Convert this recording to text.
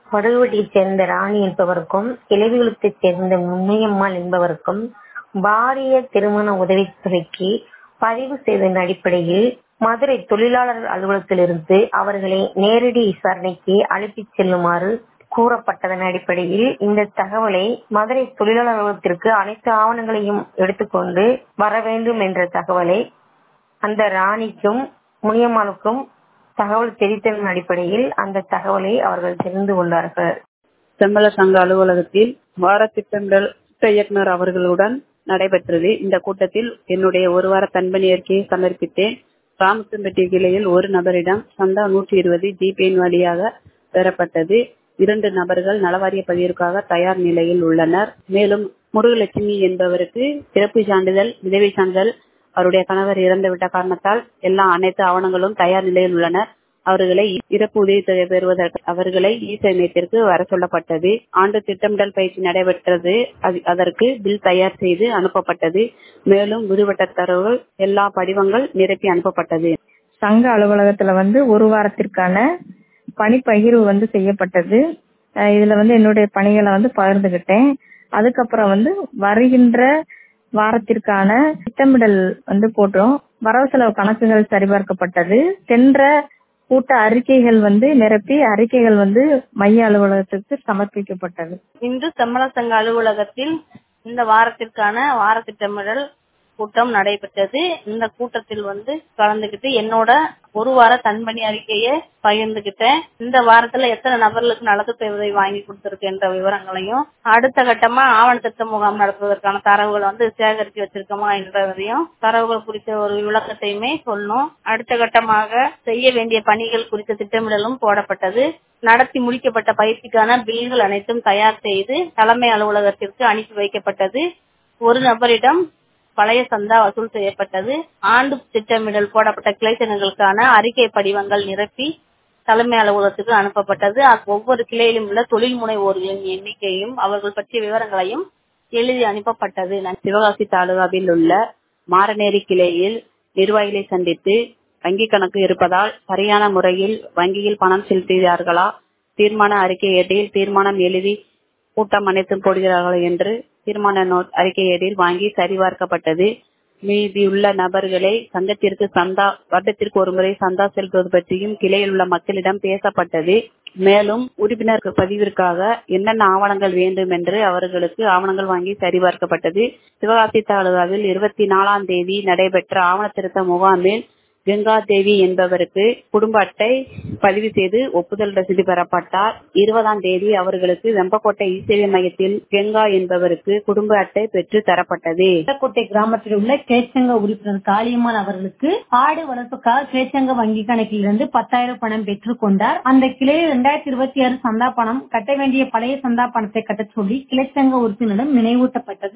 படுகுவட்டியைச் சேர்ந்த ராணி என்பவருக்கும் கிளவிகுளத்தைச் சேர்ந்த முன்னையம்மாள் என்பவருக்கும் பாரிய திருமண உதவித்தொகைக்கு பதிவு செய்ததன் அடிப்படையில் மதுரை தொழிலாளர் அலுவலகத்திலிருந்து அவர்களை நேரடி விசாரணைக்கு அழைத்துச் செல்லுமாறு கூறப்பட்டதன் அடிப்படையில் இந்த தகவலை மதுரை தொழிலாளர் அலுவலகத்திற்கு அனைத்து ஆவணங்களையும் எடுத்துக்கொண்டு வர வேண்டும் என்ற தகவலை அந்த ராணிக்கும் முனியம்மாளுக்கும் தகவல் தெரிவித்ததன் அடிப்படையில் அந்த தகவலை அவர்கள் தெரிந்து கொண்டார்கள் செம்மல சங்க அலுவலகத்தில் வார திட்டமிடல் திட்ட இயக்குனர் அவர்களுடன் நடைபெற்றது இந்த கூட்டத்தில் என்னுடைய ஒரு வார தன்பணி அறிக்கையை சமர்ப்பித்தேன் ராமச்சம்பட்டி கிளையில் ஒரு நபரிடம் சந்தா நூற்றி இருபது ஜிபேயின் வழியாக பெறப்பட்டது இரண்டு நபர்கள் நலவாரிய பதிவிற்காக தயார் நிலையில் உள்ளனர் மேலும் முருகலட்சுமி என்பவருக்கு பிறப்பு சான்றிதழ் விதவை சான்றிதழ் அவருடைய கணவர் இறந்துவிட்ட காரணத்தால் எல்லா அனைத்து ஆவணங்களும் தயார் நிலையில் உள்ளனர் அவர்களை இறப்பு உதவித்தொகை பெறுவதற்கு அவர்களை இ சேமியத்திற்கு வர சொல்லப்பட்டது ஆண்டு திட்டமிடல் பயிற்சி நடைபெற்றது அதற்கு பில் தயார் செய்து அனுப்பப்பட்டது மேலும் விடுபட்ட தரவுகள் எல்லா படிவங்கள் நிரப்பி அனுப்பப்பட்டது சங்க அலுவலகத்துல வந்து ஒரு வாரத்திற்கான பணி பகிர்வு வந்து செய்யப்பட்டது இதுல வந்து என்னுடைய பணிகளை வந்து பகிர்ந்துகிட்டேன் அதுக்கப்புறம் வந்து வருகின்ற வாரத்திற்கான திட்டமிடல் வந்து போட்டோம் வரவு செலவு கணக்குகள் சரிபார்க்கப்பட்டது சென்ற கூட்ட அறிக்கைகள் வந்து நிரப்பி அறிக்கைகள் வந்து மைய அலுவலகத்துக்கு சமர்ப்பிக்கப்பட்டது இன்று செம்மல சங்க அலுவலகத்தில் இந்த வாரத்திற்கான வார திட்டமிடல் கூட்டம் நடைபெற்றது இந்த கூட்டத்தில் வந்து கலந்துகிட்டு என்னோட ஒரு வார தன்பணி அறிக்கையை பகிர்ந்துகிட்டேன் இந்த வாரத்துல எத்தனை நபர்களுக்கு நலத்து தேவை வாங்கி கொடுத்திருக்கின்ற விவரங்களையும் அடுத்த கட்டமா ஆவண திட்ட முகாம் நடத்துவதற்கான தரவுகளை வந்து சேகரித்து வச்சிருக்கோமா என்றதையும் தரவுகள் குறித்த ஒரு விளக்கத்தையுமே சொன்னோம் அடுத்த கட்டமாக செய்ய வேண்டிய பணிகள் குறித்த திட்டமிடலும் போடப்பட்டது நடத்தி முடிக்கப்பட்ட பயிற்சிக்கான பில்கள் அனைத்தும் தயார் செய்து தலைமை அலுவலகத்திற்கு அனுப்பி வைக்கப்பட்டது ஒரு நபரிடம் பழைய சந்தா வசூல் செய்யப்பட்டது ஆண்டு திட்டமிடல் போடப்பட்ட கிளைச்சனங்களுக்கான அறிக்கை படிவங்கள் நிரப்பி தலைமை அலுவலகத்துக்கு அனுப்பப்பட்டது ஒவ்வொரு கிளையிலும் உள்ள தொழில் முனைவோர்களின் எண்ணிக்கையும் அவர்கள் பற்றிய விவரங்களையும் எழுதி அனுப்பப்பட்டது சிவகாசி தாலுகாவில் உள்ள மாரநேரி கிளையில் நிர்வாகிகளை சந்தித்து வங்கி கணக்கு இருப்பதால் சரியான முறையில் வங்கியில் பணம் செலுத்துகிறார்களா தீர்மான அறிக்கை ஏட்டில் தீர்மானம் எழுதி கூட்டம் அனைத்தும் போடுகிறார்கள் என்று தீர்மான நோட் அறிக்கை ஏடில் வாங்கி சரிபார்க்கப்பட்டது மீதியுள்ள நபர்களை சங்கத்திற்கு சந்தா வருடத்திற்கு ஒருமுறை சந்தா செலுத்துவது பற்றியும் கிளையில் உள்ள மக்களிடம் பேசப்பட்டது மேலும் உறுப்பினர் பதிவிற்காக என்னென்ன ஆவணங்கள் வேண்டும் என்று அவர்களுக்கு ஆவணங்கள் வாங்கி சரிபார்க்கப்பட்டது சிவகாசி தாலுகாவில் இருபத்தி நாலாம் தேதி நடைபெற்ற ஆவண திருத்த முகாமில் கங்கா தேவி என்பவருக்கு குடும்ப அட்டை பதிவு செய்து ஒப்புதல் ரசீது பெறப்பட்டார் இருபதாம் தேதி அவர்களுக்கு வெம்பக்கோட்டை இசேவை மையத்தில் கங்கா என்பவருக்கு குடும்ப அட்டை பெற்று தரப்பட்டது வெம்பக்கோட்டை கிராமத்தில் உள்ள கிளேச்சங்க உறுப்பினர் காளியம்மாள் அவர்களுக்கு ஆடு வளர்ப்புக்காக கிளேச்சங்க வங்கி கணக்கில் இருந்து பத்தாயிரம் பணம் பெற்றுக் கொண்டார் அந்த கிளையில் இரண்டாயிரத்தி இருபத்தி ஆறு சந்தா பணம் கட்ட வேண்டிய பழைய சந்தா பணத்தை கட்டச் சொல்லி கிளைச்சங்க உறுப்பினரிடம் நினைவூட்டப்பட்டது